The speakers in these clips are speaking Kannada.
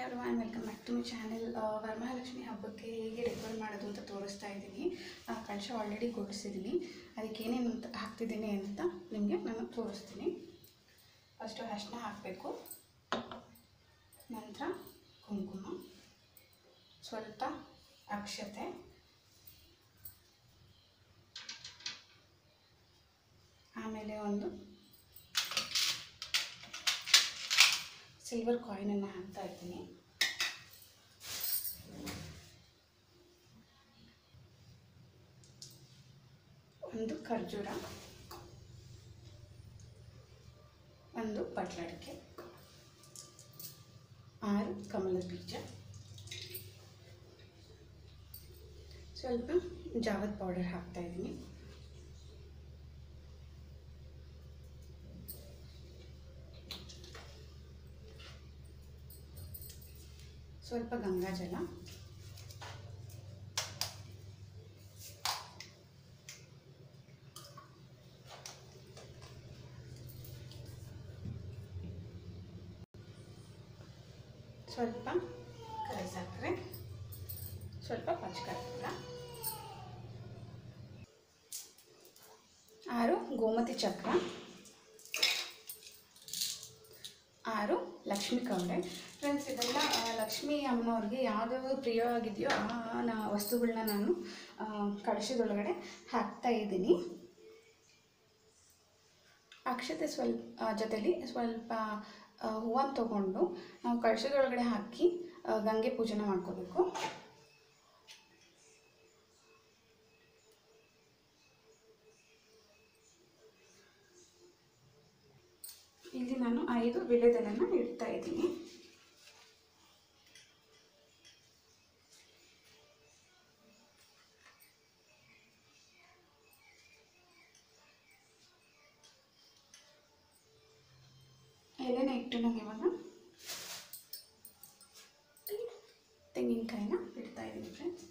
hello and welcome back to my channel Varamahalakshmi ಹಬ್ಬಕ್ಕೆ ಹೇಗೆ ಡೆಕೋರ್ ಮಾಡೋದು ಅಂತ ತೋರಿಸ್ತಾ ಇದ್ದೀನಿ ಆ, ಕಳಶ ಆಲ್ರೆಡಿ ಕೊಡಿಸಿದ್ದೀನಿ ಅದಕ್ಕೆ ಏನೇನು ಅಂತ ಹಾಕ್ತಿದ್ದೀನಿ ಅಂತ ನಿಮಗೆ ನಾನು ತೋರಿಸ್ತೀನಿ ಫಸ್ಟು ಅರಿಶಿನ ಹಾಕಬೇಕು ನಂತರ ಕುಂಕುಮ ಸ್ವಲ್ಪ ಅಕ್ಷತೆ ಆಮೇಲೆ ಒಂದು ಸಿಲ್ವರ್ ಕಾಯಿನನ್ನು ಹಾಕ್ತಾ ಇದ್ದೀನಿ ಒಂದು ಖರ್ಜೂರ ಒಂದು ಪಟ್ಲಡಿಕೆ ಆರು ಕಮಲದ ಬೀಜ ಸ್ವಲ್ಪ ಜಾವದ್ ಪೌಡರ್ ಹಾಕ್ತಾ ಇದ್ದೀನಿ ಸ್ವಲ್ಪ ಗಂಗಾಜಲ ಸ್ವಲ್ಪ ಕರಿ ಸಕ್ಕರೆ ಸ್ವಲ್ಪ ಪಚ್ಚಕರ್ಪೂರ ಆರು ಗೋಮತಿ ಚಕ್ರ ಆರು ಲಕ್ಷ್ಮಿ ಕವಡೆ ಫ್ರೆಂಡ್ಸ್ ಇದೆಲ್ಲ ಆ, ಲಕ್ಷ್ಮೀ ಅಮ್ಮನವ್ರಿಗೆ ಯಾವ್ಯಾವ ಪ್ರಿಯವಾಗಿದೆಯೋ ಆ ನಾ ವಸ್ತುಗಳನ್ನ ನಾನು ಆ, ಕಳಶದೊಳಗಡೆ ಹಾಕ್ತಾ ಇದ್ದೀನಿ ಅಕ್ಷತೆ ಸ್ವಲ್ಪ ಆ, ಜೊತೆಲಿ ಸ್ವಲ್ಪ ಹೂವನ್ನು ತಗೊಂಡು ನಾವು ಕಳಶದೊಳಗಡೆ ಹಾಕಿ ಆ, ಗಂಗೆ ಪೂಜೆನ ಮಾಡ್ಕೋಬೇಕು ಇಲ್ಲಿ ನಾನು ಐದು ವಿಳೆದೆಲೆನ ಇಡ್ತಾ ಇದ್ದೀನಿ ಎಲೆನ ಇಟ್ಟು ನಾನು ಇವಾಗ ತೆಂಗಿನಕಾಯಿನ ಇಡ್ತಾ ಇದ್ದೀನಿ ಫ್ರೆಂಡ್ಸ್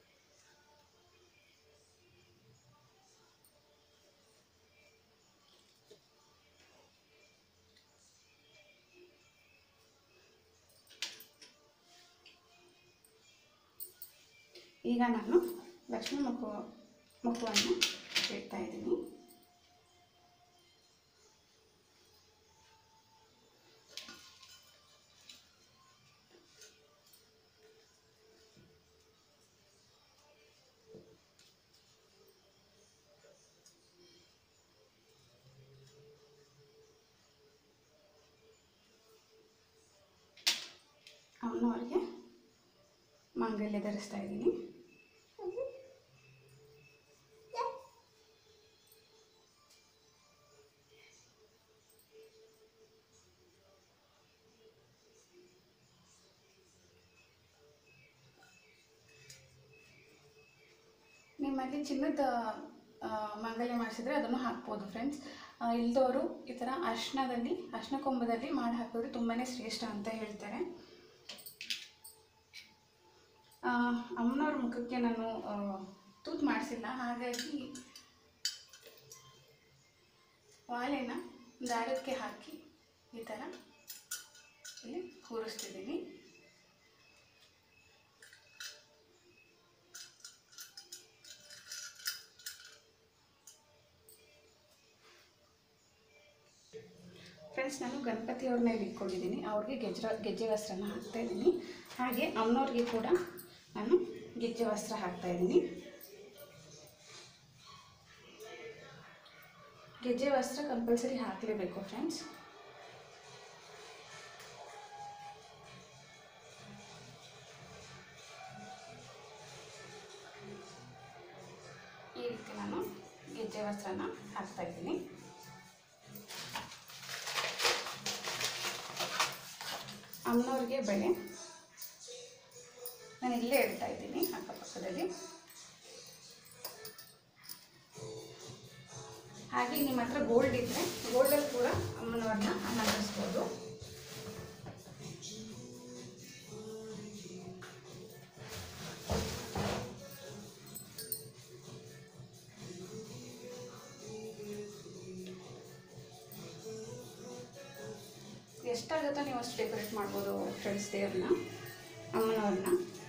ಈಗ ನಾನು ಲಕ್ಷ್ಮೀ ಮುಖ ಮುಖವನ್ನು ಇಡ್ತಾ ಇದ್ದೀನಿ ಅಮ್ಮನವ್ರಿಗೆ ಮಾಂಗಲ್ಯ ಧರಿಸ್ತಾ ಇದ್ದೀನಿ ನಿಮ್ಮಲ್ಲಿ ಚಿನ್ನದ ಆ, ಮಾಂಗಲ್ಯ ಮಾಡಿಸಿದ್ರೆ ಅದನ್ನು ಹಾಕ್ಬೋದು ಫ್ರೆಂಡ್ಸ್ ಇಲ್ದವರು ಈ ಥರ ಅರ್ಶಿನದಲ್ಲಿ ಅರ್ಶಿನ ಕೊಂಬದಲ್ಲಿ ಮಾಡಿ ಹಾಕಿದ್ರೆ ತುಂಬಾ ಶ್ರೇಷ್ಠ ಅಂತ ಹೇಳ್ತಾರೆ ಆ, ಅಮ್ಮನವ್ರ ಮುಖಕ್ಕೆ ನಾನು ಆ, ತೂತು ಮಾಡಿಸಿಲ್ಲ ಹಾಗಾಗಿ ವಾಲೆನ ದಾರಕ್ಕೆ ಹಾಕಿ ಈ ಥರ ಇಲ್ಲಿ ಕೂರಿಸ್ತಿದ್ದೀನಿ ಫ್ರೆಂಡ್ಸ್ ನಾನು ಗಣಪತಿಯವ್ರನ್ನ ಇಲ್ಲಿ ಇಟ್ಕೊಂಡಿದ್ದೀನಿ ಅವ್ರಿಗೆ ಗೆಜ್ರ ಗೆಜ್ಜೆ ವಸ್ತ್ರನ ಹಾಕ್ತಾ ಇದ್ದೀನಿ ಹಾಗೆ ಅಮ್ಮನವ್ರಿಗೆ ಕೂಡ ನಾನು ಗೆಜ್ಜೆ ವಸ್ತ್ರ ಹಾಕ್ತಾ ಇದ್ದೀನಿ ಗೆಜ್ಜೆ ವಸ್ತ್ರ ಕಂಪಲ್ಸರಿ ಹಾಕಲೇಬೇಕು ಫ್ರೆಂಡ್ಸ್ ಈ ರೀತಿ ನಾನು ಗೆಜ್ಜೆ ವಸ್ತ್ರನ ಹಾಕ್ತಾ ಇದ್ದೀನಿ ಅಮ್ಮನವ್ರಿಗೆ ಬೆಳೆ ನಾನು ಇಲ್ಲೇ ಇಡ್ತಾ ಇದ್ದೀನಿ ಅಕ್ಕಪಕ್ಕದಲ್ಲಿ ಹಾಗೆ ನಿಮ್ಮ ಹತ್ರ ಗೋಲ್ಡ್ ಇದ್ದರೆ ಗೋಲ್ಡಲ್ಲಿ ಕೂಡ ಅಮ್ಮನವ್ರನ್ನ ಅಲಂಕರಿಸ್ಬೋದು ಎಷ್ಟಾಗುತ್ತೋ ನೀವು ಅಷ್ಟು ಡೆಕೋರೇಟ್ ಮಾಡ್ಬೋದು ಫ್ರೆಂಡ್ಸ್ ದೇವ್ರನ್ನ ಅಮ್ಮನವ್ರನ್ನ